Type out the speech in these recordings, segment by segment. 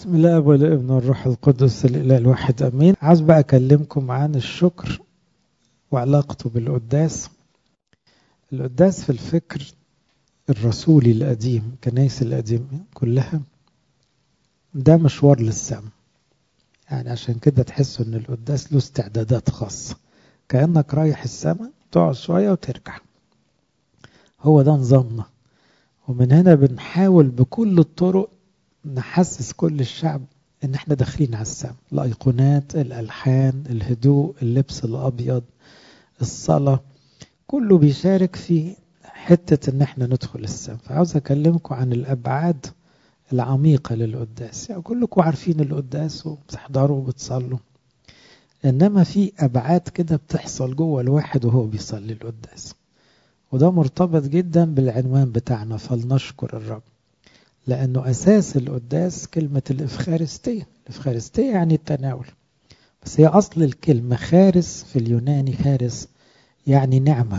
بسم الله والابن والروح القدس الاله الواحد امين عاوز بقى اكلمكم عن الشكر وعلاقته بالقداس القداس في الفكر الرسولي القديم كنايس القديم كلها ده مشوار للسماء يعني عشان كده تحسوا ان القداس له استعدادات خاصة كأنك رايح السماء تقعد شوية وترجع هو ده نظامنا ومن هنا بنحاول بكل الطرق نحسس كل الشعب ان احنا داخلين على السماء الايقونات الالحان الهدوء اللبس الابيض الصلاة كله بيشارك في حتة ان احنا ندخل السماء فعاوز اكلمكم عن الابعاد العميقة للقداس يعني كلكم عارفين القداس وبتحضروا وبتصلوا انما في ابعاد كده بتحصل جوه الواحد وهو بيصلي القداس وده مرتبط جدا بالعنوان بتاعنا فلنشكر الرب لأنه أساس القداس كلمة الإفخارستية الإفخارستية يعني التناول بس هي أصل الكلمة خارس في اليوناني خارس يعني نعمة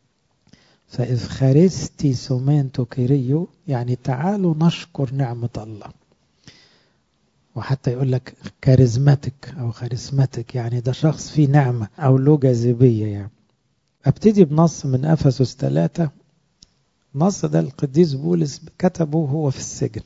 فإفخارستي سومانتو كيريو يعني تعالوا نشكر نعمة الله وحتى يقول لك كاريزماتيك أو خاريزماتيك يعني ده شخص فيه نعمة أو له جاذبية يعني ابتدي بنص من أفسس ثلاثة النص ده القديس بولس كتبه وهو في السجن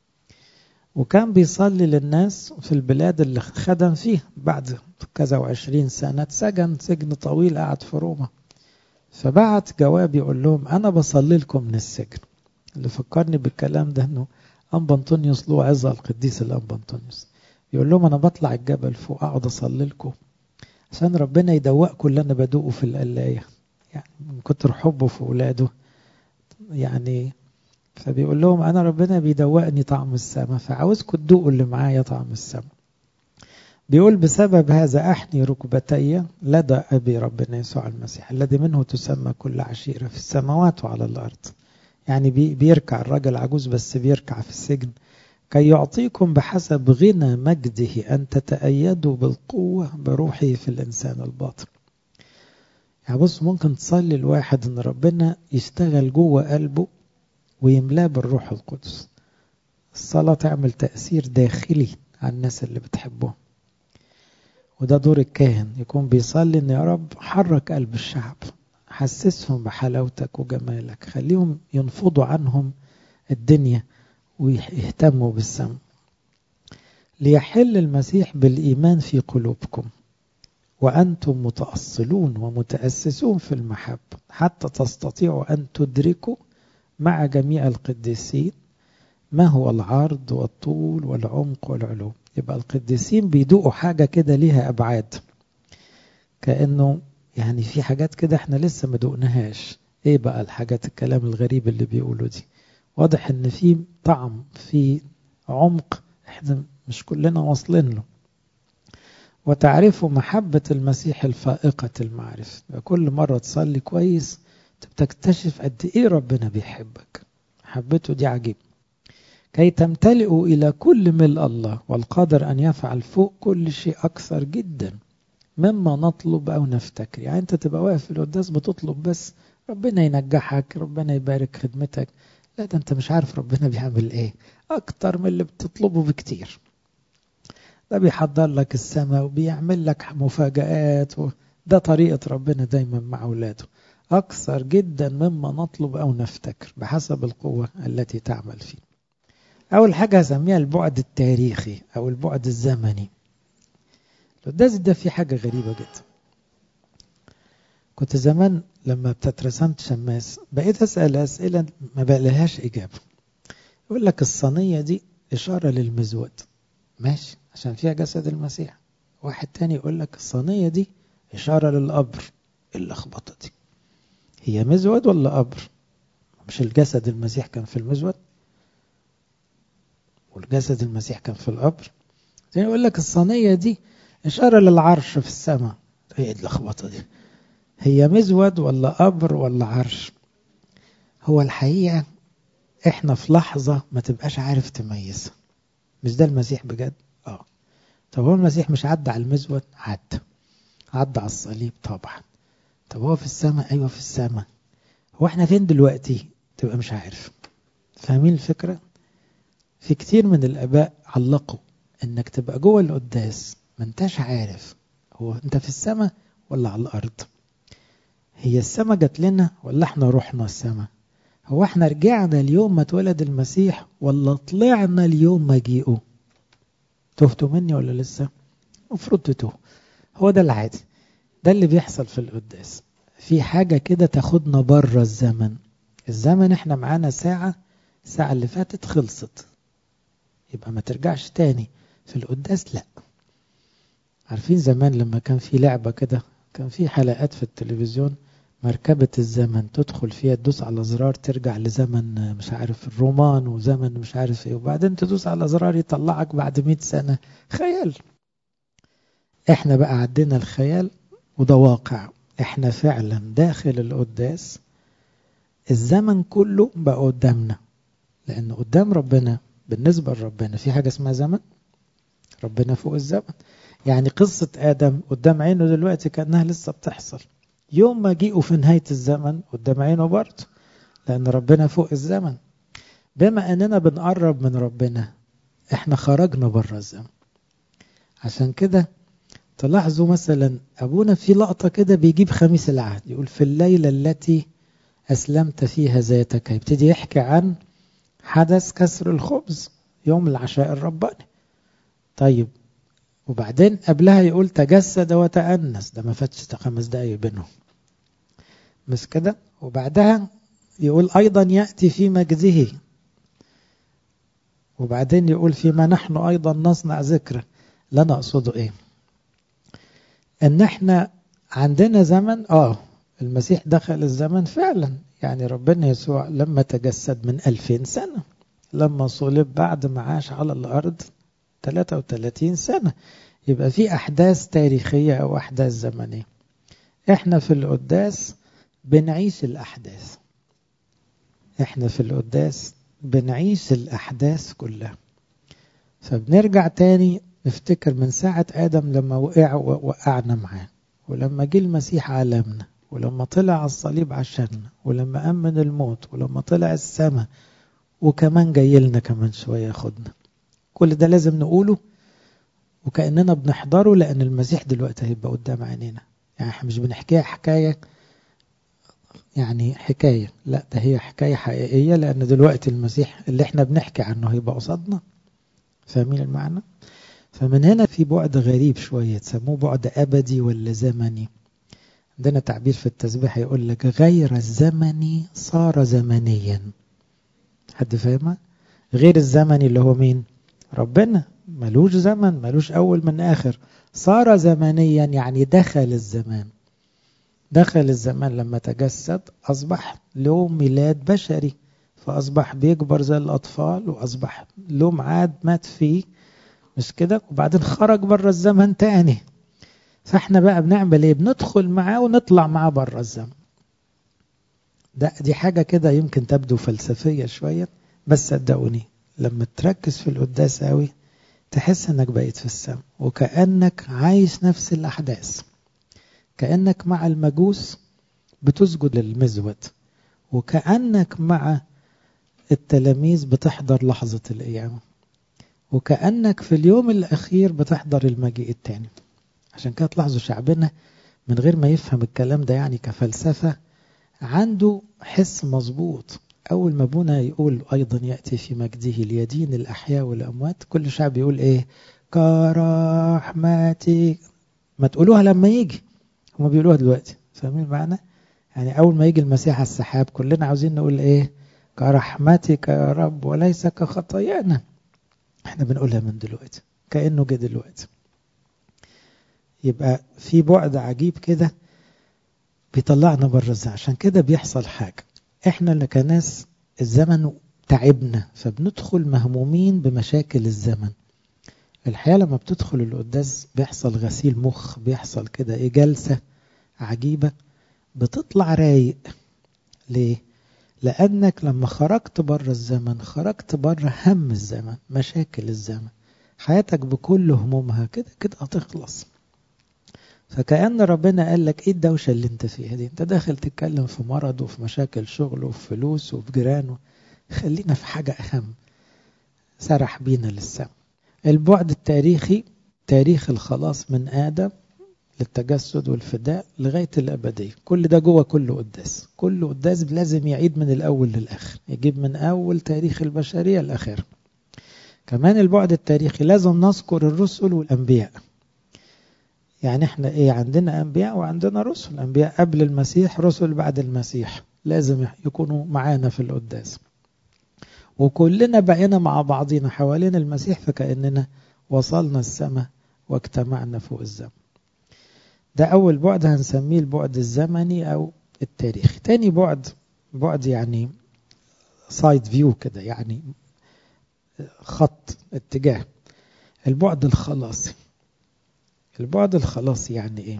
وكان بيصلي للناس في البلاد اللي خدم فيها بعد كذا وعشرين سنة سجن سجن طويل قعد في روما فبعت جواب يقول لهم أنا بصلي لكم من السجن اللي فكرني بالكلام ده أنه أنبا أنطونيوس له عظة القديس الأنبا أنطونيوس يقول لهم أنا بطلع الجبل فوق أقعد أصلي لكم عشان ربنا يدوقكم اللي أنا بدوقه في القلاية يعني من كتر حبه في أولاده يعني فبيقول لهم أنا ربنا بيدوقني طعم السماء فعاوزكم تدوقوا اللي معايا طعم السماء بيقول بسبب هذا أحني ركبتي لدى أبي ربنا يسوع المسيح الذي منه تسمى كل عشيرة في السماوات وعلى الأرض يعني بي بيركع الرجل عجوز بس بيركع في السجن كي يعطيكم بحسب غنى مجده أن تتأيدوا بالقوة بروحه في الإنسان الباطن يعني بص ممكن تصلي الواحد ان ربنا يشتغل جوه قلبه ويملاه بالروح القدس الصلاة تعمل تأثير داخلي على الناس اللي بتحبهم وده دور الكاهن يكون بيصلي ان يا رب حرك قلب الشعب حسسهم بحلاوتك وجمالك خليهم ينفضوا عنهم الدنيا ويهتموا بالسماء ليحل المسيح بالإيمان في قلوبكم وأنتم متأصلون ومتأسسون في المحبة حتى تستطيعوا أن تدركوا مع جميع القديسين ما هو العرض والطول والعمق والعلو يبقى القديسين بيدوقوا حاجة كده ليها أبعاد كأنه يعني في حاجات كده احنا لسه ما دقناهاش ايه بقى الحاجات الكلام الغريب اللي بيقولوا دي واضح ان في طعم في عمق احنا مش كلنا واصلين له وتعرفوا محبة المسيح الفائقة المعرفة كل مرة تصلي كويس بتكتشف قد ايه ربنا بيحبك حبته دي عجيب كي تمتلئوا إلى كل ملء الله والقادر أن يفعل فوق كل شيء أكثر جدا مما نطلب أو نفتكر يعني أنت تبقى واقف في القداس بتطلب بس ربنا ينجحك ربنا يبارك خدمتك لا ده أنت مش عارف ربنا بيعمل إيه أكتر من اللي بتطلبه بكتير ده بيحضر لك السماء وبيعمل لك مفاجآت و... ده طريقة ربنا دايما مع أولاده أكثر جدا مما نطلب أو نفتكر بحسب القوة التي تعمل فيه أول حاجة هسميها البعد التاريخي أو البعد الزمني القداس ده في حاجة غريبة جدا كنت زمان لما بتترسمت شماس بقيت أسأل أسئلة ما بقلهاش إجابة يقول لك الصينية دي إشارة للمزود ماشي عشان فيها جسد المسيح واحد تاني يقول لك الصينية دي إشارة للقبر اللخبطة دي هي مزود ولا قبر مش الجسد المسيح كان في المزود والجسد المسيح كان في القبر زي يقول لك الصينية دي إشارة للعرش في السماء ايه اللخبطة دي هي مزود ولا قبر ولا عرش هو الحقيقة احنا في لحظة ما تبقاش عارف تميزها مش ده المسيح بجد اه طب هو المسيح مش عدى على المزود عدى عدى على الصليب طبعا طب هو في السماء ايوه في السماء هو احنا فين دلوقتي تبقى مش عارف فاهمين الفكرة في كتير من الآباء علقوا إنك تبقى جوه القداس ما انتش عارف هو انت في السماء ولا على الأرض هي السماء جات لنا ولا احنا رحنا السماء هو احنا رجعنا اليوم ما اتولد المسيح ولا طلعنا اليوم مجيئه تهتوا مني ولا لسه المفروض تتوه هو ده العادي ده اللي بيحصل في القداس في حاجة كده تاخدنا بره الزمن الزمن احنا معانا ساعة الساعة اللي فاتت خلصت يبقى ما ترجعش تاني في القداس لا عارفين زمان لما كان في لعبة كده كان في حلقات في التلفزيون مركبة الزمن تدخل فيها تدوس على زرار ترجع لزمن مش عارف الرومان وزمن مش عارف ايه وبعدين تدوس على زرار يطلعك بعد مئة سنة خيال احنا بقى عدينا الخيال وده واقع احنا فعلا داخل القداس الزمن كله بقى قدامنا لان قدام ربنا بالنسبة لربنا في حاجة اسمها زمن ربنا فوق الزمن يعني قصة آدم قدام عينه دلوقتي كأنها لسه بتحصل يوم ما جيئوا في نهاية الزمن قدام عينه برضه لأن ربنا فوق الزمن بما أننا بنقرب من ربنا احنا خرجنا بره الزمن عشان كده تلاحظوا مثلا أبونا في لقطة كده بيجيب خميس العهد يقول في الليلة التي أسلمت فيها ذاتك يبتدي يحكي عن حدث كسر الخبز يوم العشاء الرباني طيب وبعدين قبلها يقول تجسد وتأنس ده ما فاتش خمس دقايق بينهم مش كده وبعدها يقول أيضا يأتي في مجده وبعدين يقول فيما نحن أيضا نصنع ذكرى لا نقصده إيه ان احنا عندنا زمن اه المسيح دخل الزمن فعلا يعني ربنا يسوع لما تجسد من ألفين سنة لما صلب بعد ما عاش على الأرض 33 سنة يبقى في أحداث تاريخية أو أحداث زمنية احنا في القداس بنعيش الأحداث احنا في القداس بنعيش الأحداث كلها فبنرجع تاني نفتكر من ساعة آدم لما وقع وقعنا معاه ولما جه المسيح عالمنا ولما طلع على الصليب عشاننا ولما أمن الموت ولما طلع السماء وكمان جاي لنا كمان شوية ياخدنا كل ده لازم نقوله وكأننا بنحضره لأن المسيح دلوقتي هيبقى قدام عينينا يعني احنا مش بنحكيها حكاية يعني حكاية لا ده هي حكاية حقيقية لأن دلوقتي المسيح اللي احنا بنحكي عنه هيبقى قصادنا فاهمين المعنى؟ فمن هنا في بعد غريب شوية تسموه بعد أبدي ولا زمني عندنا تعبير في التسبيح يقول لك غير الزمني صار زمنيا حد فاهمها غير الزمني اللي هو مين ربنا ملوش زمن ملوش أول من آخر صار زمنيا يعني دخل الزمان دخل الزمان لما تجسد أصبح له ميلاد بشري فأصبح بيكبر زي الأطفال وأصبح له ميعاد مات فيه مش كده وبعدين خرج بره الزمن تاني فاحنا بقى بنعمل ايه بندخل معاه ونطلع معاه بره الزمن ده دي حاجة كده يمكن تبدو فلسفية شوية بس صدقوني لما تركز في القداس قوي تحس انك بقيت في السماء وكأنك عايش نفس الأحداث كأنك مع المجوس بتسجد للمزود وكأنك مع التلاميذ بتحضر لحظة القيامة وكأنك في اليوم الأخير بتحضر المجيء التاني عشان كده تلاحظوا شعبنا من غير ما يفهم الكلام ده يعني كفلسفة عنده حس مظبوط أول ما ابونا يقول أيضا يأتي في مجده ليدين الأحياء والأموات كل شعب يقول إيه كرحمتي ما تقولوها لما يجي هما بيقولوها دلوقتي فاهمين معنى يعني أول ما يجي المسيح على السحاب كلنا عاوزين نقول إيه كرحمتك يا رب وليس كخطايانا احنا بنقولها من دلوقتي كأنه جه دلوقتي يبقى في بعد عجيب كده بيطلعنا بره الزمن عشان كده بيحصل حاجة احنا اللي كناس الزمن تعبنا فبندخل مهمومين بمشاكل الزمن الحقيقة لما بتدخل القداس بيحصل غسيل مخ بيحصل كده ايه جلسة عجيبة بتطلع رايق ليه لأنك لما خرجت بره الزمن خرجت بره هم الزمن مشاكل الزمن حياتك بكل همومها كده كده هتخلص فكأن ربنا قال لك ايه الدوشة اللي انت فيها دي انت داخل تتكلم في مرض وفي مشاكل شغل وفي فلوس وفي جيران خلينا في حاجة أهم سرح بينا للسماء البعد التاريخي تاريخ الخلاص من آدم للتجسد والفداء لغاية الأبدية كل ده جوه كل قداس كل قداس لازم يعيد من الأول للآخر يجيب من أول تاريخ البشرية لآخر كمان البعد التاريخي لازم نذكر الرسل والأنبياء يعني احنا ايه عندنا أنبياء وعندنا رسل أنبياء قبل المسيح رسل بعد المسيح لازم يكونوا معانا في القداس وكلنا بقينا مع بعضينا حوالين المسيح فكأننا وصلنا السماء واجتمعنا فوق الزمن ده أول بعد هنسميه البعد الزمني أو التاريخي تاني بعد بعد يعني سايد فيو كده يعني خط اتجاه البعد الخلاصي البعد الخلاصي يعني ايه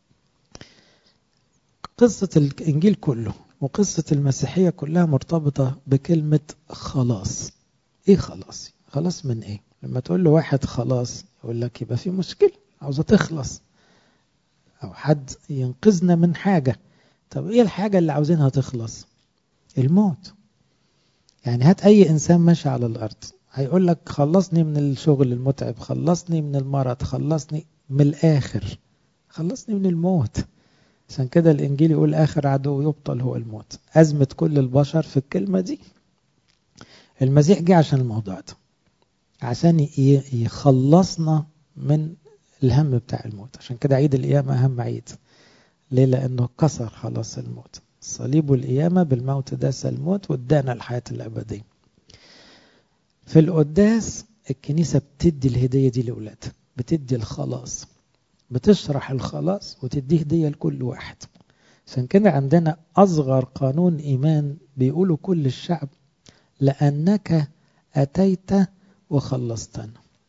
قصة الإنجيل كله وقصة المسيحية كلها مرتبطة بكلمة خلاص ايه خلاص خلاص من ايه لما تقول له واحد خلاص يقول لك يبقى في مشكلة عاوزة تخلص أو حد ينقذنا من حاجة طب إيه الحاجة اللي عاوزينها تخلص الموت يعني هات أي إنسان ماشي على الأرض هيقول لك خلصني من الشغل المتعب خلصني من المرض خلصني من الآخر خلصني من الموت عشان كده الإنجيل يقول آخر عدو يبطل هو الموت أزمة كل البشر في الكلمة دي المسيح جه عشان الموضوع ده عشان يخلصنا من الهم بتاع الموت عشان كده عيد القيامة أهم عيد ليه لأنه كسر خلاص الموت الصليب والقيامة بالموت داس الموت وادانا الحياة الأبدية في القداس الكنيسة بتدي الهدية دي لأولادها بتدي الخلاص بتشرح الخلاص وتديه هدية لكل واحد عشان كده عندنا أصغر قانون إيمان بيقولوا كل الشعب لأنك أتيت وخلصتنا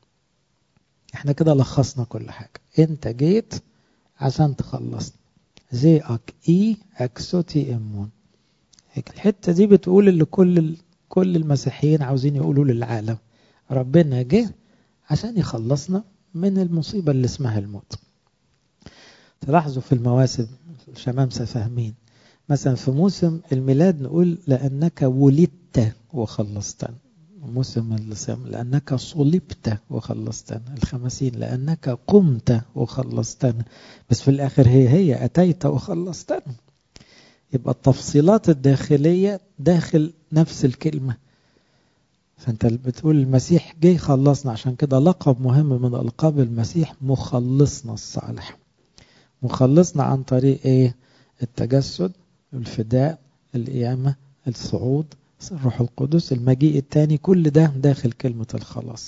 احنا كده لخصنا كل حاجة انت جيت عشان تخلصنا زي اك اي اكسوتي امون الحتة دي بتقول اللي كل كل المسيحيين عاوزين يقولوا للعالم ربنا جه عشان يخلصنا من المصيبة اللي اسمها الموت تلاحظوا في المواسم الشمامسة فاهمين مثلا في موسم الميلاد نقول لأنك ولدت وخلصتنا موسم الصيام لأنك صلبت وخلصتنا الخمسين لأنك قمت وخلصتنا بس في الآخر هي هي أتيت وخلصتنا يبقى التفصيلات الداخلية داخل نفس الكلمة فأنت بتقول المسيح جه خلصنا عشان كده لقب مهم من ألقاب المسيح مخلصنا الصالح مخلصنا عن طريق إيه التجسد الفداء القيامة الصعود الروح القدس المجيء الثاني كل ده داخل كلمة الخلاص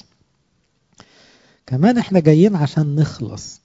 كمان احنا جايين عشان نخلص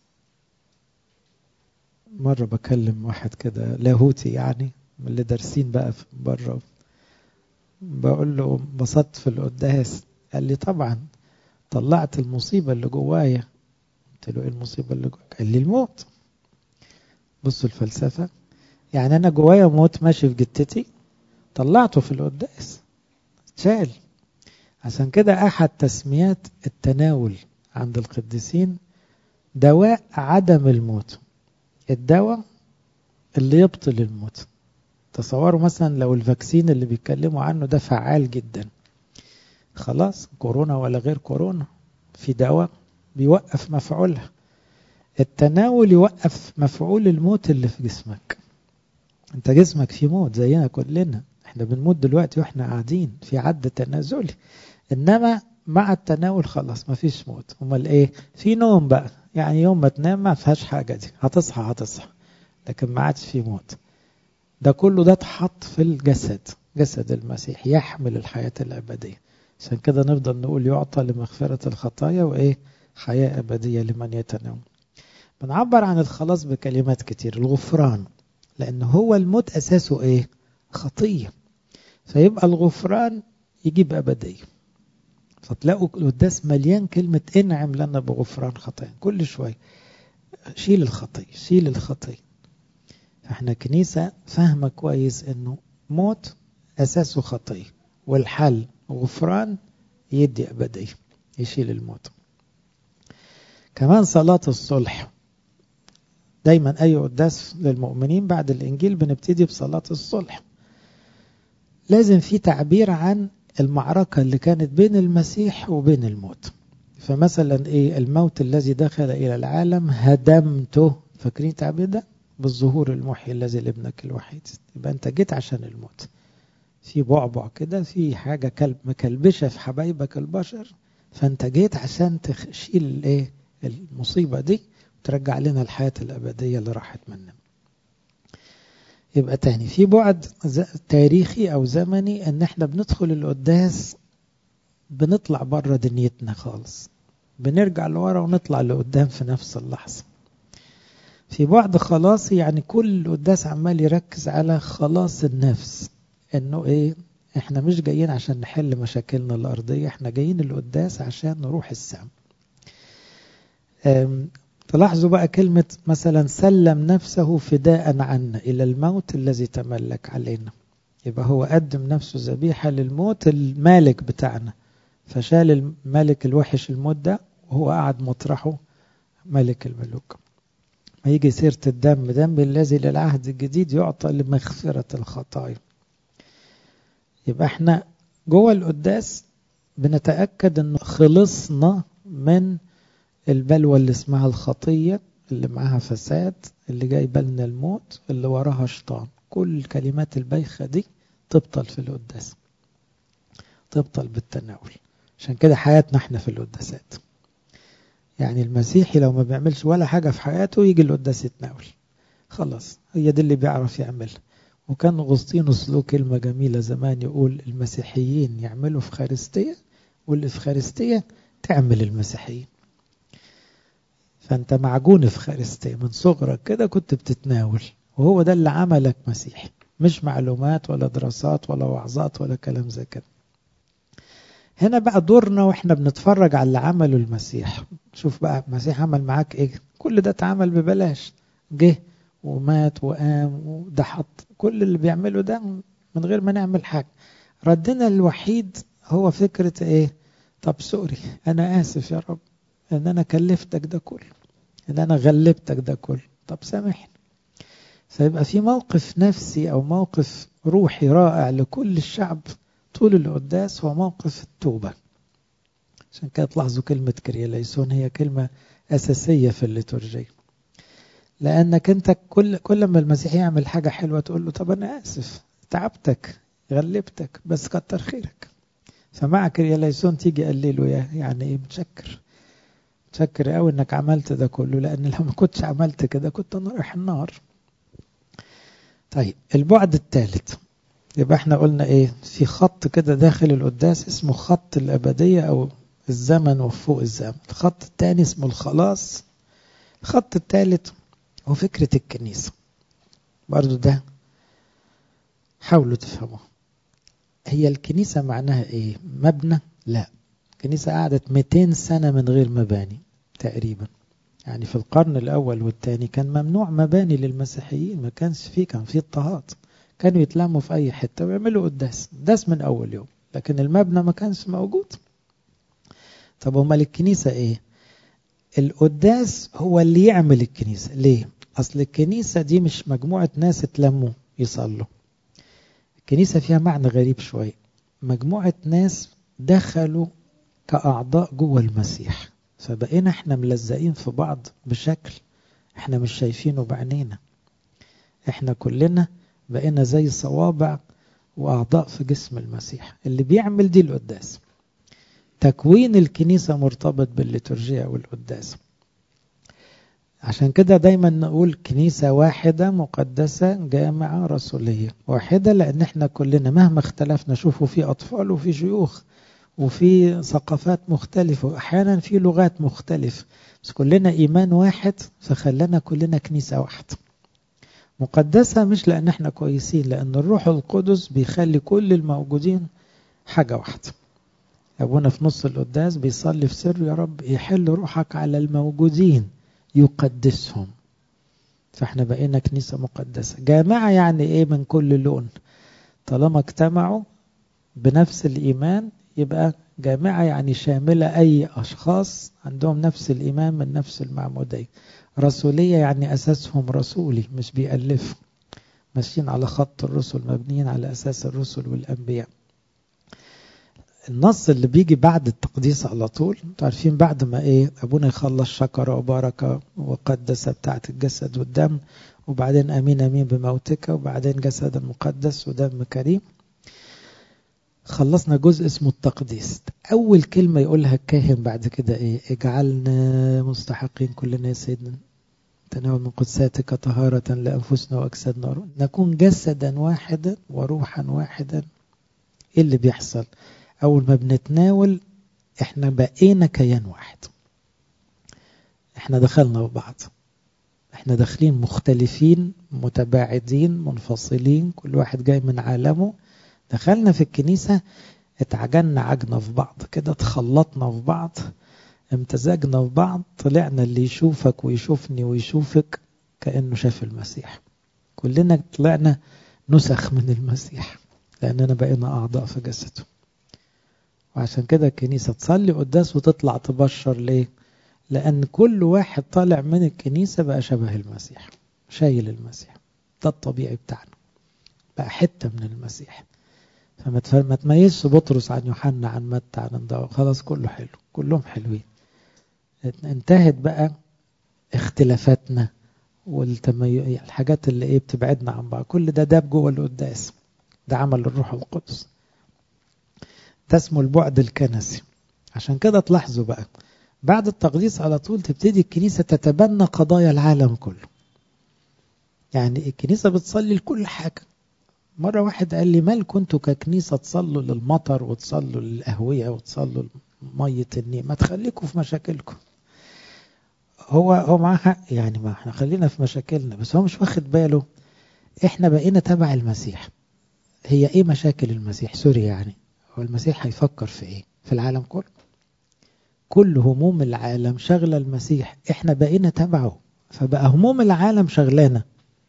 مرة بكلم واحد كده لاهوتي يعني من اللي دارسين بقى بره بقول له انبسطت في القداس قال لي طبعا طلعت المصيبة اللي جوايا قلت له ايه المصيبة اللي جواك قال لي الموت بصوا الفلسفة يعني انا جوايا موت ماشي في جتتي طلعته في القداس شال عشان كده احد تسميات التناول عند القديسين دواء عدم الموت الدواء اللي يبطل الموت تصوروا مثلا لو الفاكسين اللي بيتكلموا عنه ده فعال جدا خلاص كورونا ولا غير كورونا في دواء بيوقف مفعولها التناول يوقف مفعول الموت اللي في جسمك انت جسمك فيه موت زينا كلنا احنا بنموت دلوقتي واحنا قاعدين في عد تنازلي انما مع التناول خلاص مفيش موت امال ايه في نوم بقى يعني يوم ما تنام ما فيهاش حاجه دي هتصحى هتصحى لكن ما عادش في موت ده كله ده اتحط في الجسد جسد المسيح يحمل الحياه الابديه عشان كده نفضل نقول يعطى لمغفره الخطايا وايه حياه ابديه لمن يتناول بنعبر عن الخلاص بكلمات كتير الغفران لان هو الموت اساسه ايه خطيه فيبقى الغفران يجيب أبدية فتلاقوا القداس مليان كلمة انعم لنا بغفران خطايا كل شوية شيل الخطية شيل الخطية احنا كنيسة فاهمة كويس انه موت اساسه خطية والحل غفران يدي أبدية يشيل الموت كمان صلاة الصلح دايما أي قداس للمؤمنين بعد الإنجيل بنبتدي بصلاة الصلح لازم في تعبير عن المعركة اللي كانت بين المسيح وبين الموت فمثلا ايه الموت الذي دخل الى العالم هدمته فاكرين تعبير ده بالظهور المحيي الذي لابنك الوحيد يبقى انت جيت عشان الموت في بعبع كده في حاجة كلب مكلبشة في حبايبك البشر فانت جيت عشان تشيل الايه المصيبة دي وترجع لنا الحياة الأبدية اللي راحت مننا يبقى تاني في بعد تاريخي أو زمني أن احنا بندخل القداس بنطلع بره دنيتنا خالص بنرجع لورا ونطلع لقدام في نفس اللحظة في بعد خلاصي يعني كل قداس عمال يركز على خلاص النفس انه ايه احنا مش جايين عشان نحل مشاكلنا الارضية احنا جايين القداس عشان نروح السماء تلاحظوا بقى كلمة مثلا سلم نفسه فداء عنا إلى الموت الذي تملك علينا يبقى هو قدم نفسه ذبيحة للموت المالك بتاعنا فشال الملك الوحش الموت ده وهو قعد مطرحه ملك الملوك ما يجي سيرة الدم دم الذي للعهد الجديد يعطى لمغفرة الخطايا يبقى احنا جوه القداس بنتأكد انه خلصنا من البلوى اللي اسمها الخطية اللي معاها فساد اللي جايبه لنا الموت اللي وراها شيطان كل الكلمات البايخة دي تبطل في القداس تبطل بالتناول عشان كده حياتنا احنا في القداسات يعني المسيحي لو ما بيعملش ولا حاجة في حياته يجي القداس يتناول خلاص هي دي اللي بيعرف يعملها وكان أغسطينوس له كلمة جميلة زمان يقول المسيحيين يعملوا فخارستية والإفخارستية تعمل المسيحيين فأنت معجون فخارستية من صغرك كده كنت بتتناول وهو ده اللي عملك مسيحي مش معلومات ولا دراسات ولا وعظات ولا كلام زي كده هنا بقى دورنا واحنا بنتفرج على اللي عمله المسيح شوف بقى المسيح عمل معاك ايه كل ده اتعمل ببلاش جه ومات وقام وده حط كل اللي بيعمله ده من غير ما نعمل حاجة ردنا الوحيد هو فكرة ايه طب سوري انا اسف يا رب ان انا كلفتك ده كله ان انا غلبتك ده كله طب سامحني فيبقى في موقف نفسي او موقف روحي رائع لكل الشعب طول القداس هو موقف التوبة عشان كده تلاحظوا كلمة كرياليسون هي كلمة أساسية في الليتورجية لأنك أنت كل كل ما المسيح يعمل حاجة حلوة تقول له طب أنا آسف تعبتك غلبتك بس كتر خيرك فمع كرياليسون تيجي قليله يا يعني إيه متشكر متشكر قوي إنك عملت ده كله لأن لو ما كنتش عملت كده كنت أنا رايح النار طيب البعد الثالث يبقى احنا قلنا ايه في خط كده داخل القداس اسمه خط الأبدية أو الزمن وفوق الزمن الخط الثاني اسمه الخلاص الخط الثالث هو فكرة الكنيسة برضو ده حاولوا تفهموا هي الكنيسة معناها ايه مبنى لا الكنيسة قعدت 200 سنة من غير مباني تقريبا يعني في القرن الأول والثاني كان ممنوع مباني للمسيحيين ما كانش فيه كان فيه اضطهاد كانوا يتلموا في أي حتة ويعملوا قداس قداس من أول يوم لكن المبنى ما كانش موجود طب امال الكنيسة ايه القداس هو اللي يعمل الكنيسة ليه أصل الكنيسة دي مش مجموعة ناس اتلموا يصلوا الكنيسة فيها معنى غريب شوية مجموعة ناس دخلوا كأعضاء جوه المسيح فبقينا احنا ملزقين في بعض بشكل احنا مش شايفينه بعينينا احنا كلنا بقينا زي صوابع وأعضاء في جسم المسيح اللي بيعمل دي القداس تكوين الكنيسة مرتبط بالليتورجيا والقداس عشان كده دايما نقول كنيسة واحدة مقدسة جامعة رسولية واحدة لأن احنا كلنا مهما اختلفنا شوفوا في أطفال وفي شيوخ وفي ثقافات مختلفة وأحيانا في لغات مختلفة بس كلنا إيمان واحد فخلنا كلنا كنيسة واحدة مقدسة مش لأن احنا كويسين لأن الروح القدس بيخلي كل الموجودين حاجة واحدة أبونا في نص القداس بيصلي في سر يا رب يحل روحك على الموجودين يقدسهم فاحنا بقينا كنيسة مقدسة جامعة يعني ايه من كل لون طالما اجتمعوا بنفس الإيمان يبقى جامعة يعني شاملة أي أشخاص عندهم نفس الإيمان من نفس المعمودية رسولية يعني أساسهم رسولي مش بيألفوا ماشيين على خط الرسل مبنيين على أساس الرسل والأنبياء النص اللي بيجي بعد التقديس على طول انتوا عارفين بعد ما ايه ابونا يخلص شكر وبارك وقدس بتاعة الجسد والدم وبعدين امين امين بموتك وبعدين جسد مقدس ودم كريم خلصنا جزء اسمه التقديس اول كلمة يقولها الكاهن بعد كده ايه اجعلنا مستحقين كلنا يا سيدنا تناول من قدساتك طهارة لأنفسنا وأجسادنا نكون جسدا واحدا وروحا واحدا ايه اللي بيحصل أول ما بنتناول احنا بقينا كيان واحد احنا دخلنا في بعض احنا داخلين مختلفين متباعدين منفصلين كل واحد جاي من عالمه دخلنا في الكنيسة اتعجلنا عجنة في بعض كده اتخلطنا في بعض امتزجنا في بعض طلعنا اللي يشوفك ويشوفني ويشوفك كأنه شاف المسيح كلنا طلعنا نسخ من المسيح لأننا بقينا أعضاء في جسده وعشان كده الكنيسة تصلي قداس وتطلع تبشر ليه لأن كل واحد طالع من الكنيسة بقى شبه المسيح شايل المسيح ده الطبيعي بتاعنا بقى حتة من المسيح فما تميزش بطرس عن يوحنا عن متى عن انداو خلاص كله حلو كلهم حلوين انتهت بقى اختلافاتنا والتمي... الحاجات اللي ايه بتبعدنا عن بعض كل ده داب جوه القداس ده عمل الروح القدس ده اسمه البعد الكنسي عشان كده تلاحظوا بقى بعد التقديس على طول تبتدي الكنيسة تتبنى قضايا العالم كله يعني الكنيسة بتصلي لكل حاجة مرة واحد قال لي مال كنتوا ككنيسة تصلوا للمطر وتصلوا للأهوية وتصلوا لمية النيل ما تخليكم في مشاكلكم هو هو معاه حق يعني ما احنا خلينا في مشاكلنا بس هو مش واخد باله احنا بقينا تبع المسيح هي ايه مشاكل المسيح سوري يعني هو المسيح هيفكر في ايه في العالم كله كل هموم العالم شغله المسيح احنا بقينا تبعه فبقى هموم العالم شغلانه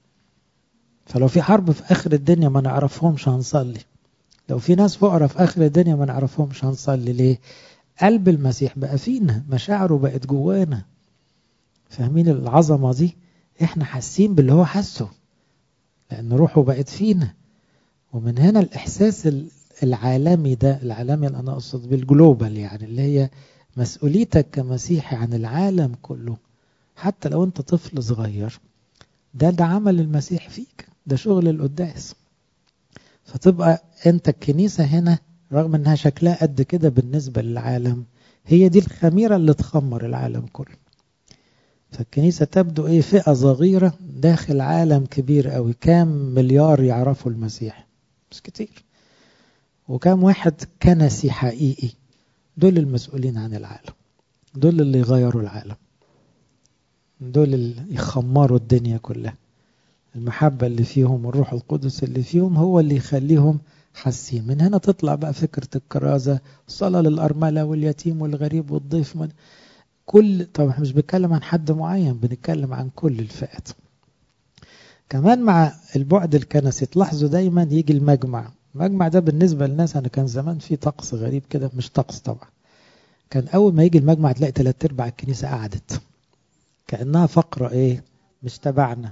فلو في حرب في اخر الدنيا ما نعرفهمش هنصلي لو في ناس فقراء في اخر الدنيا ما نعرفهمش هنصلي ليه قلب المسيح بقى فينا مشاعره بقت جوانا فاهمين العظمه دي احنا حاسين باللي هو حاسه لان روحه بقت فينا ومن هنا الاحساس العالمي ده العالمي اللي انا اقصد بالجلوبال يعني اللي هي مسؤوليتك كمسيحي عن العالم كله حتى لو انت طفل صغير ده ده عمل المسيح فيك ده شغل القداس فتبقى انت الكنيسة هنا رغم انها شكلها قد كده بالنسبة للعالم هي دي الخميرة اللي تخمر العالم كله فالكنيسة تبدو ايه فئة صغيرة داخل عالم كبير قوي كام مليار يعرفوا المسيح مش كتير وكام واحد كنسي حقيقي دول المسؤولين عن العالم دول اللي يغيروا العالم دول اللي يخمروا الدنيا كلها المحبة اللي فيهم والروح القدس اللي فيهم هو اللي يخليهم حاسين من هنا تطلع بقى فكرة الكرازة الصلاة للأرملة واليتيم والغريب والضيف من كل طبعا مش بنتكلم عن حد معين بنتكلم عن كل الفئات كمان مع البعد الكنسي تلاحظوا دايما يجي المجمع المجمع ده بالنسبة للناس أنا كان زمان في طقس غريب كده مش طقس طبعا كان أول ما يجي المجمع تلاقي تلات أرباع الكنيسة قعدت كأنها فقرة إيه مش تبعنا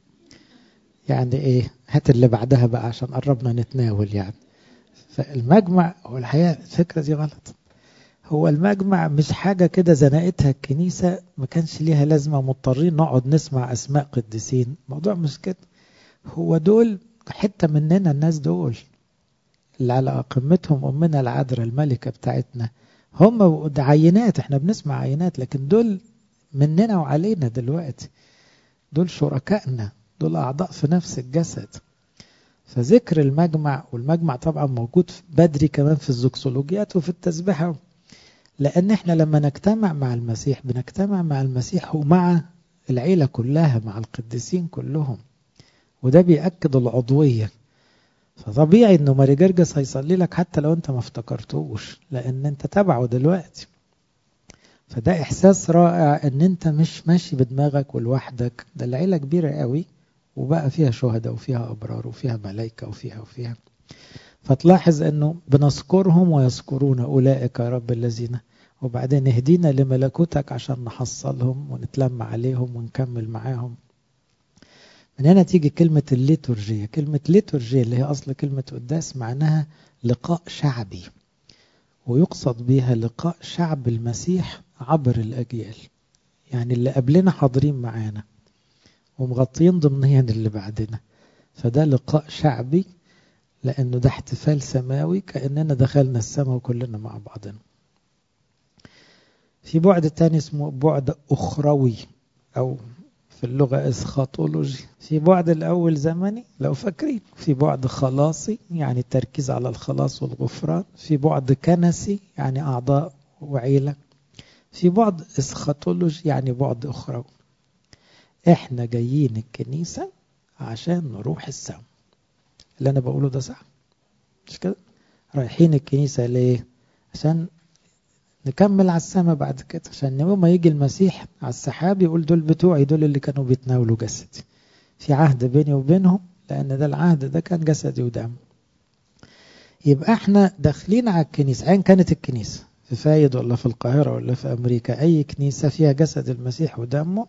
يعني إيه هات اللي بعدها بقى عشان قربنا نتناول يعني فالمجمع هو الحقيقة الفكرة دي غلط هو المجمع مش حاجة كده زنقتها الكنيسة ما كانش ليها لازمة مضطرين نقعد نسمع أسماء قديسين الموضوع مش كده هو دول حتة مننا الناس دول اللي على قمتهم أمنا العذراء الملكة بتاعتنا هم عينات احنا بنسمع عينات لكن دول مننا وعلينا دلوقتي دول شركائنا دول أعضاء في نفس الجسد فذكر المجمع والمجمع طبعا موجود بدري كمان في الزوكسولوجيات وفي التسبيحة لأن احنا لما نجتمع مع المسيح بنجتمع مع المسيح ومع العيلة كلها مع القديسين كلهم وده بيأكد العضوية فطبيعي انه ماري جرجس هيصلي لك حتى لو انت ما افتكرتوش لان انت تبعه دلوقتي فده احساس رائع ان انت مش ماشي بدماغك ولوحدك ده العيله كبيره قوي وبقى فيها شهداء وفيها ابرار وفيها ملائكه وفيها وفيها فتلاحظ انه بنذكرهم ويذكرون اولئك يا رب الذين وبعدين اهدينا لملكوتك عشان نحصلهم ونتلم عليهم ونكمل معاهم من هنا تيجي كلمة الليتورجية كلمة ليتورجية اللي هي أصل كلمة قداس معناها لقاء شعبي ويقصد بها لقاء شعب المسيح عبر الأجيال يعني اللي قبلنا حاضرين معانا ومغطين ضمنيا اللي بعدنا فده لقاء شعبي لأنه ده احتفال سماوي كأننا دخلنا السماء وكلنا مع بعضنا في بعد تاني اسمه بعد أخروي أو في اللغة اسخاطولوجي في بعد الأول زمني لو فاكرين في بعد خلاصي يعني التركيز على الخلاص والغفران في بعد كنسي يعني أعضاء وعيلة في بعد اسخاطولوجي يعني بعد أخروي احنا جايين الكنيسة عشان نروح السماء اللي أنا بقوله ده صح مش كده رايحين الكنيسة ليه عشان نكمل على السماء بعد كده عشان يوم ما يجي المسيح على السحاب يقول دول بتوعي دول اللي كانوا بيتناولوا جسدي في عهد بيني وبينهم لأن ده العهد ده كان جسدي ودم يبقى احنا داخلين على الكنيسة أيا كانت الكنيسة في فايد ولا في القاهرة ولا في أمريكا أي كنيسة فيها جسد المسيح ودمه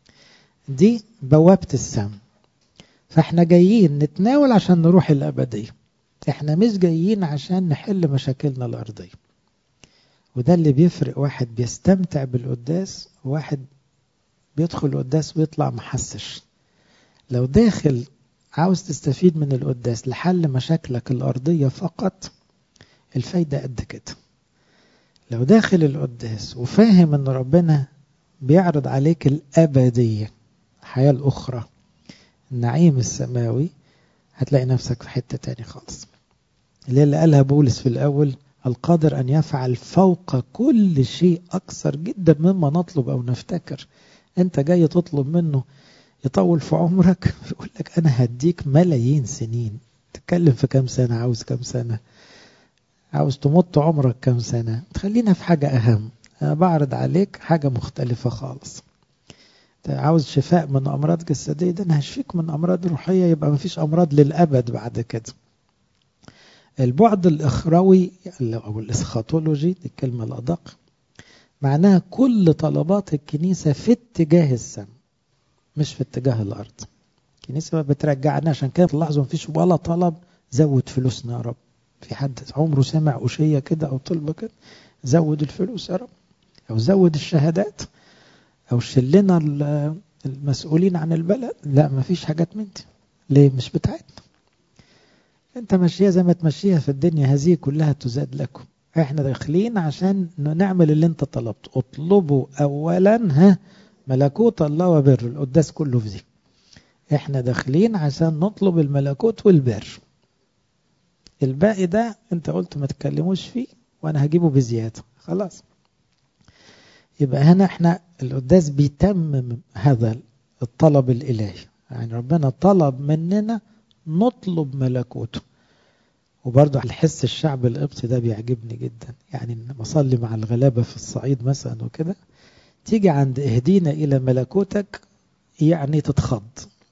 دي بوابة السماء فاحنا جايين نتناول عشان نروح الأبدية احنا مش جايين عشان نحل مشاكلنا الأرضية وده اللي بيفرق واحد بيستمتع بالقداس وواحد بيدخل القداس ويطلع محسش لو داخل عاوز تستفيد من القداس لحل مشاكلك الأرضية فقط الفايدة قد كده لو داخل القداس وفاهم ان ربنا بيعرض عليك الأبدية الحياة الأخرى النعيم السماوي هتلاقي نفسك في حتة تاني خالص اللي, اللي قالها بولس في الأول القادر أن يفعل فوق كل شيء أكثر جدا مما نطلب أو نفتكر أنت جاي تطلب منه يطول في عمرك يقول لك أنا هديك ملايين سنين تتكلم في كام سنة عاوز كام سنة عاوز تمط عمرك كام سنة تخلينا في حاجة أهم أنا بعرض عليك حاجة مختلفة خالص عاوز شفاء من أمراض جسدية ده أنا هشفيك من أمراض روحية يبقى مفيش أمراض للأبد بعد كده البعد الإخروي أو الإسخاطولوجي دي الكلمة الأدق معناها كل طلبات الكنيسة في اتجاه السماء مش في اتجاه الأرض الكنيسة ما بترجعنا عشان كده تلاحظوا مفيش ولا طلب زود فلوسنا يا رب في حد عمره سمع أشية كده أو طلبة كده زود الفلوس يا رب أو زود الشهادات أو شلنا المسؤولين عن البلد لا مفيش حاجات من دي ليه مش بتاعتنا انت ماشيها زي ما تمشيها في الدنيا هذه كلها تزاد لكم احنا داخلين عشان نعمل اللي انت طلبته اطلبوا اولا ها ملكوت الله وبر القداس كله في دي احنا داخلين عشان نطلب الملكوت والبر الباقي ده انت قلت ما تتكلموش فيه وانا هجيبه بزيادة خلاص يبقى هنا احنا القداس بيتمم هذا الطلب الالهي يعني ربنا طلب مننا نطلب ملكوته وبرضه الحس الشعب القبطي ده بيعجبني جدا يعني لما اصلي مع الغلابه في الصعيد مثلا وكده تيجي عند اهدينا الى ملكوتك يعني تتخض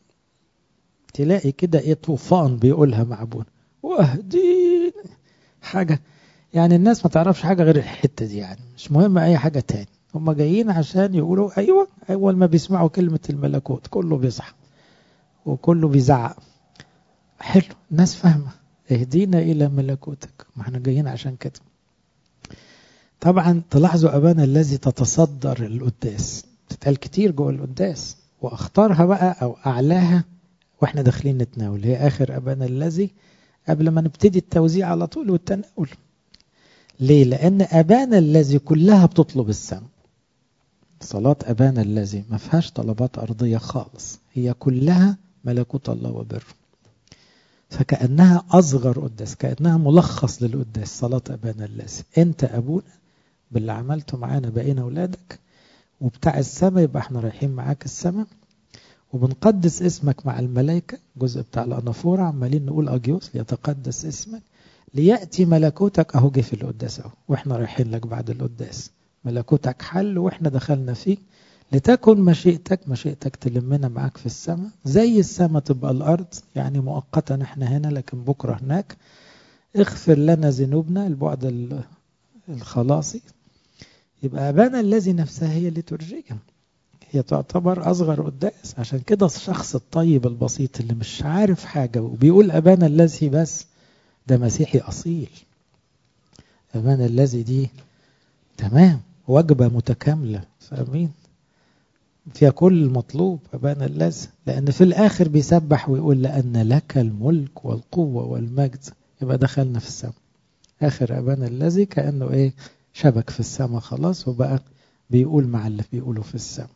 تلاقي كده ايه طوفان بيقولها مع ابونا واهدينا حاجه يعني الناس ما تعرفش حاجه غير الحته دي يعني مش مهم اي حاجه تاني هم جايين عشان يقولوا ايوه اول ما بيسمعوا كلمه الملكوت كله بيصحى وكله بيزعق حلو الناس فاهمة اهدينا إلى ملكوتك ما احنا جايين عشان كده طبعا تلاحظوا أبانا الذي تتصدر القداس تتقال كتير جوه القداس وأختارها بقى أو أعلاها وإحنا داخلين نتناول هي آخر أبانا الذي قبل ما نبتدي التوزيع على طول والتناول ليه؟ لأن أبانا الذي كلها بتطلب السماء صلاة أبانا الذي ما فيهاش طلبات أرضية خالص هي كلها ملكوت الله وبره فكأنها أصغر قداس كأنها ملخص للقداس صلاة أبانا الذي أنت أبونا باللي عملته معانا بقينا أولادك وبتاع السماء يبقى احنا رايحين معاك السماء وبنقدس اسمك مع الملائكة جزء بتاع الأنافورة عمالين نقول أجيوس ليتقدس اسمك ليأتي ملكوتك أهو جه في القداس أهو وإحنا رايحين لك بعد القداس ملكوتك حل وإحنا دخلنا فيه لتكن مشيئتك مشيئتك تلمنا معاك في السماء زي السماء تبقى الأرض يعني مؤقتا احنا هنا لكن بكرة هناك اغفر لنا ذنوبنا البعد الخلاصي يبقى أبانا الذي نفسها هي لترجية هي تعتبر أصغر قداس عشان كده الشخص الطيب البسيط اللي مش عارف حاجة وبيقول أبانا الذي بس ده مسيحي أصيل أبانا الذي دي تمام وجبة متكاملة فاهمين فيها كل المطلوب أبانا الذي لأن في الآخر بيسبح ويقول لأن لك الملك والقوة والمجد يبقى دخلنا في السماء آخر أبانا الذي كأنه إيه شبك في السماء خلاص وبقى بيقول مع اللي بيقوله في السماء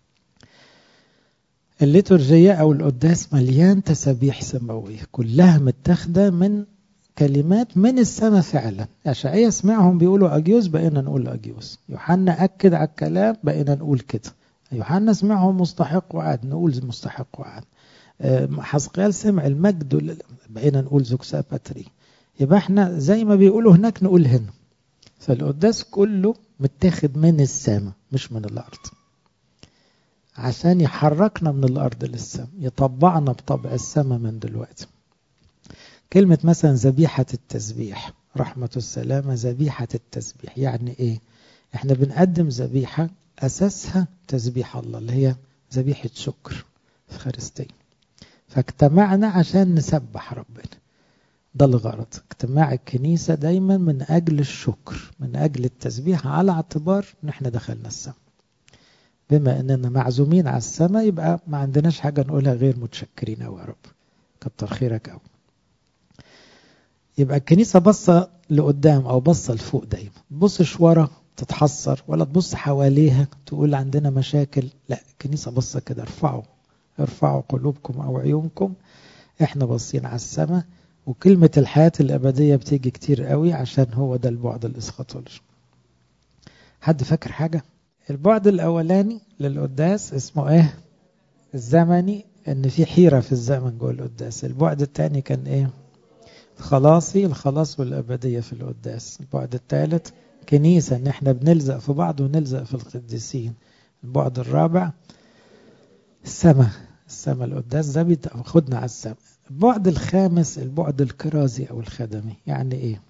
الليتورجية أو القداس مليان تسابيح سماوية كلها متاخدة من كلمات من السماء فعلا أشعية سمعهم بيقولوا أجيوس بقينا نقول أجيوس يوحنا أكد على الكلام بقينا نقول كده يوحنا سمعهم مستحق وعد نقول مستحق وعد حسقيال سمع المجد بقينا نقول زوكسا باتري يبقى احنا زي ما بيقولوا هناك نقول هنا فالقداس كله متاخد من السماء مش من الأرض عشان يحركنا من الأرض للسماء يطبعنا بطبع السماء من دلوقتي كلمة مثلا ذبيحة التسبيح رحمة السلامة ذبيحة التسبيح يعني ايه احنا بنقدم ذبيحة أساسها تسبيح الله اللي هي ذبيحة شكر في خارستين فاجتمعنا عشان نسبح ربنا ده الغرض اجتماع الكنيسة دايما من أجل الشكر من أجل التسبيح على اعتبار ان احنا دخلنا السماء بما اننا معزومين على السماء يبقى ما عندناش حاجة نقولها غير متشكرين أوي يا رب كتر خيرك أوي يبقى الكنيسة بصة لقدام أو بصة لفوق دايما تبصش ورا تتحسر ولا تبص حواليها تقول عندنا مشاكل لا الكنيسة بصة كده ارفعوا ارفعوا قلوبكم أو عيونكم احنا باصين على السماء وكلمة الحياة الأبدية بتيجي كتير قوي عشان هو ده البعد الإسخاطولوجي حد فاكر حاجة البعد الأولاني للقداس اسمه ايه الزمني ان في حيرة في الزمن جوه القداس البعد الثاني كان ايه خلاصي الخلاص والأبدية في القداس البعد الثالث كنيسة ان احنا بنلزق في بعض ونلزق في القديسين البعد الرابع السماء السماء القداس ده بياخدنا على السماء البعد الخامس البعد الكرازي او الخدمي يعني ايه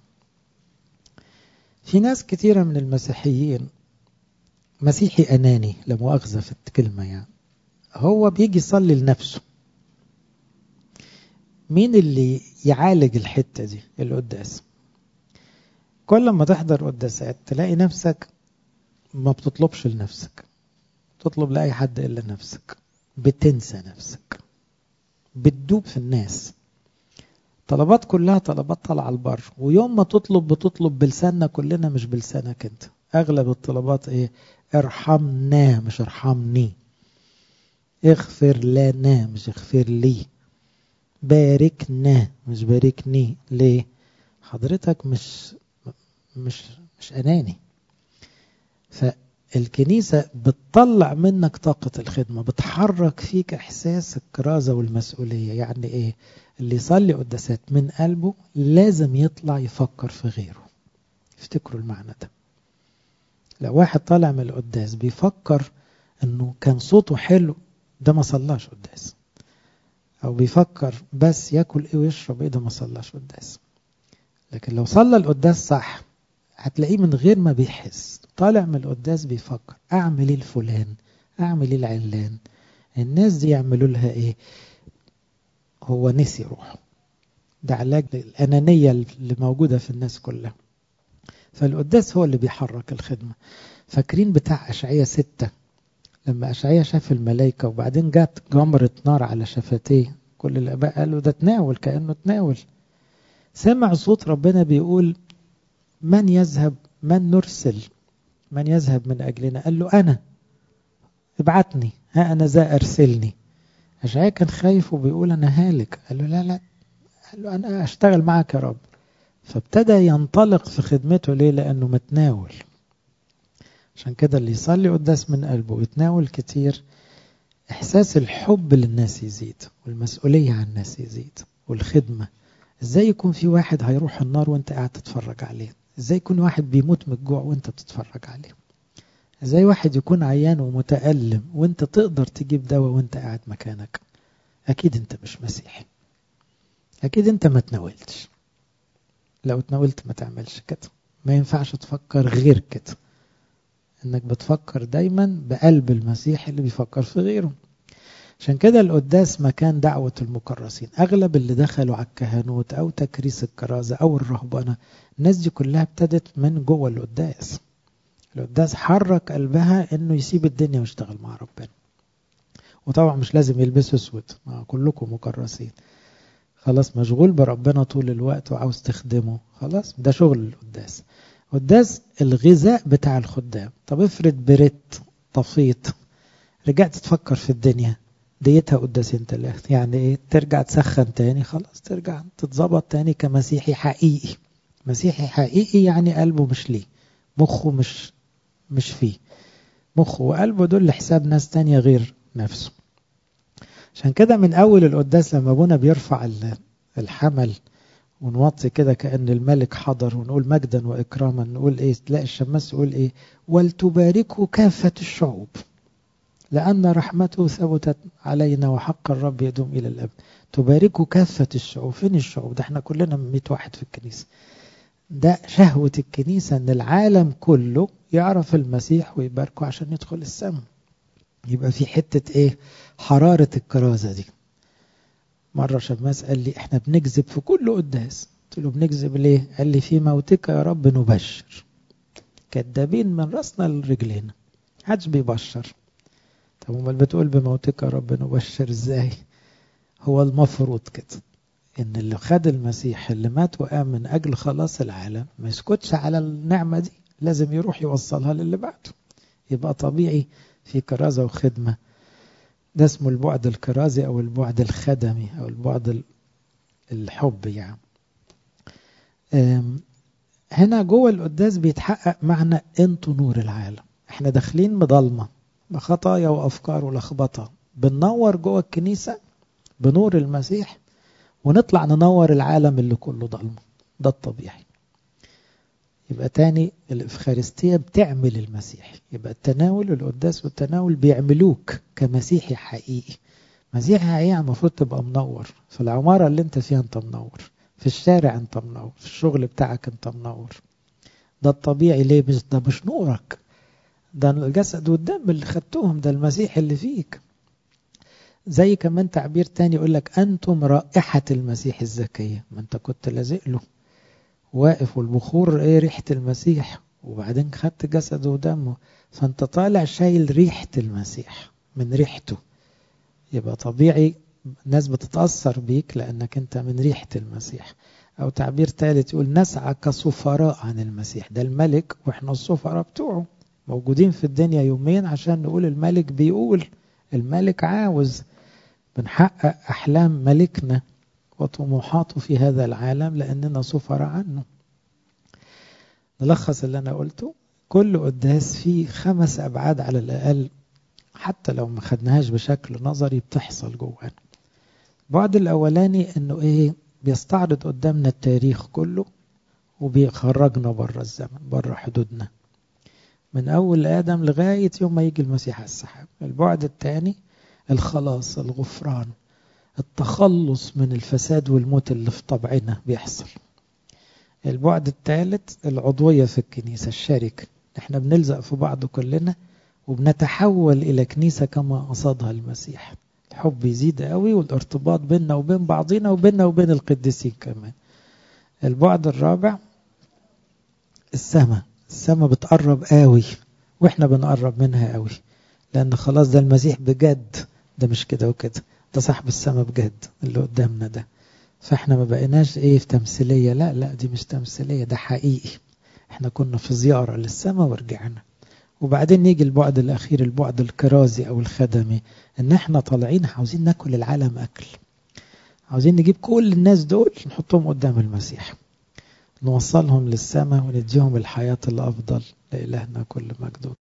في ناس كثيرة من المسيحيين مسيحي أناني لا مؤاخذة في الكلمة يعني هو بيجي يصلي لنفسه مين اللي يعالج الحتة دي القداس كل ما تحضر قداسات تلاقي نفسك ما بتطلبش لنفسك تطلب لأي حد إلا نفسك بتنسى نفسك بتدوب في الناس طلبات كلها طلبات طالعه البر ويوم ما تطلب بتطلب بلساننا كلنا مش بلسانك انت اغلب الطلبات ايه ارحمنا مش ارحمني اغفر لنا مش اغفر لي باركنا مش باركني ليه حضرتك مش مش مش اناني فالكنيسة بتطلع منك طاقة الخدمة بتحرك فيك احساس الكرازة والمسؤولية يعني ايه اللي يصلي قداسات من قلبه لازم يطلع يفكر في غيره افتكروا المعنى ده لو واحد طالع من القداس بيفكر انه كان صوته حلو ده ما صلاش قداس او بيفكر بس ياكل ايه ويشرب ايه ده ما صلاش قداس لكن لو صلى القداس صح هتلاقيه من غير ما بيحس طالع من القداس بيفكر اعمل ايه الفلان اعمل ايه العلان الناس دي يعملوا لها ايه هو نسي روحه ده علاج الأنانية اللي موجودة في الناس كلها فالقداس هو اللي بيحرك الخدمة فاكرين بتاع أشعية ستة لما أشعية شاف الملائكة وبعدين جات جمرة نار على شفتيه كل الآباء قالوا ده تناول كأنه تناول سمع صوت ربنا بيقول من يذهب من نرسل من يذهب من أجلنا قال له أنا ابعتني ها أنا ذا أرسلني أشعياء كان خايف وبيقول أنا هالك قال له لا لا قال له أنا أشتغل معك يا رب فابتدى ينطلق في خدمته ليه لأنه متناول عشان كده اللي يصلي قداس من قلبه ويتناول كتير إحساس الحب للناس يزيد والمسؤولية عن الناس يزيد والخدمة إزاي يكون في واحد هيروح النار وانت قاعد تتفرج عليه إزاي يكون واحد بيموت من الجوع وانت بتتفرج عليه ازاي واحد يكون عيان ومتألم وانت تقدر تجيب دواء وانت قاعد مكانك اكيد انت مش مسيحي اكيد انت ما تناولتش لو تناولت ما تعملش كده ما ينفعش تفكر غير كده انك بتفكر دايما بقلب المسيح اللي بيفكر في غيره عشان كده القداس مكان دعوة المكرسين أغلب اللي دخلوا على الكهنوت أو تكريس الكرازة أو الرهبنة الناس دي كلها ابتدت من جوه القداس القداس حرك قلبها إنه يسيب الدنيا ويشتغل مع ربنا وطبعا مش لازم يلبسوا اسود كلكم مكرسين خلاص مشغول بربنا طول الوقت وعاوز تخدمه خلاص ده شغل القداس قداس الغذاء بتاع الخدام طب افرض بريت طفيت رجعت تفكر في الدنيا ديتها قداسين ثلاثة يعني ايه ترجع تسخن تاني خلاص ترجع تتظبط تاني كمسيحي حقيقي مسيحي حقيقي يعني قلبه مش ليه مخه مش مش فيه مخه وقلبه دول لحساب ناس تانية غير نفسه عشان كده من أول القداس لما أبونا بيرفع الحمل ونوطي كده كأن الملك حضر ونقول مجدا وإكراما نقول إيه تلاقي الشماس يقول إيه ولتباركه كافة الشعوب لأن رحمته ثبتت علينا وحق الرب يدوم إلى الأبد تباركه كافة الشعوب فين الشعوب ده احنا كلنا 100 واحد في الكنيسة ده شهوة الكنيسة أن العالم كله يعرف المسيح ويباركه عشان يدخل السماء يبقى في حتة إيه حرارة الكرازة دي مرة شماس قال لي احنا بنكذب في كل قداس قلت له بنكذب ليه قال لي في موتك يا رب نبشر كذابين من راسنا لرجلينا محدش بيبشر طب امال بتقول بموتك يا رب نبشر ازاي هو المفروض كده ان اللي خد المسيح اللي مات وقام من اجل خلاص العالم ما يسكتش على النعمة دي لازم يروح يوصلها للي بعده يبقى طبيعي في كرازة وخدمة ده اسمه البعد الكرازي أو البعد الخدمي أو البعد الحب يعني هنا جوه القداس بيتحقق معنى انتوا نور العالم احنا داخلين مضلمة بخطايا وأفكار ولخبطة بننور جوه الكنيسة بنور المسيح ونطلع ننور العالم اللي كله ضلمة ده الطبيعي يبقى تاني الإفخارستية بتعمل المسيح يبقى التناول القداس والتناول بيعملوك كمسيحي حقيقي مسيحي حقيقي المفروض تبقى منور في العمارة اللي انت فيها انت منور في الشارع انت منور في الشغل بتاعك انت منور ده الطبيعي ليه مش ده مش نورك ده الجسد والدم اللي خدتهم ده المسيح اللي فيك زي كمان تعبير تاني يقول لك أنتم رائحة المسيح الزكية ما أنت كنت لازق له واقف والبخور ايه ريحة المسيح وبعدين خدت جسده ودمه فانت طالع شايل ريحة المسيح من ريحته يبقى طبيعي الناس بتتأثر بيك لأنك أنت من ريحة المسيح أو تعبير ثالث يقول نسعى كسفراء عن المسيح ده الملك وإحنا السفراء بتوعه موجودين في الدنيا يومين عشان نقول الملك بيقول الملك عاوز بنحقق أحلام ملكنا وطموحاته في هذا العالم لأننا سفراء عنه نلخص اللي أنا قلته كل قداس فيه خمس أبعاد على الأقل حتى لو ما خدناهاش بشكل نظري بتحصل جوانا البعد الأولاني إنه إيه بيستعرض قدامنا التاريخ كله وبيخرجنا بره الزمن بره حدودنا من أول آدم لغاية يوم ما يجي المسيح على السحاب البعد الثاني الخلاص الغفران التخلص من الفساد والموت اللي في طبعنا بيحصل البعد الثالث العضوية في الكنيسة الشركة احنا بنلزق في بعض كلنا وبنتحول إلى كنيسة كما قصدها المسيح الحب يزيد قوي والارتباط بيننا وبين بعضنا وبيننا وبين القديسين كمان البعد الرابع السماء السماء بتقرب قوي واحنا بنقرب منها قوي لأن خلاص ده المسيح بجد ده مش كده وكده ده صاحب السماء بجد اللي قدامنا ده فاحنا ما بقيناش ايه في تمثيلية لا لا دي مش تمثيلية ده حقيقي احنا كنا في زيارة للسماء ورجعنا وبعدين نيجي البعد الأخير البعد الكرازي أو الخدمي إن إحنا طالعين عاوزين ناكل العالم أكل عاوزين نجيب كل الناس دول نحطهم قدام المسيح نوصلهم للسماء ونديهم الحياة الأفضل لإلهنا كل مجد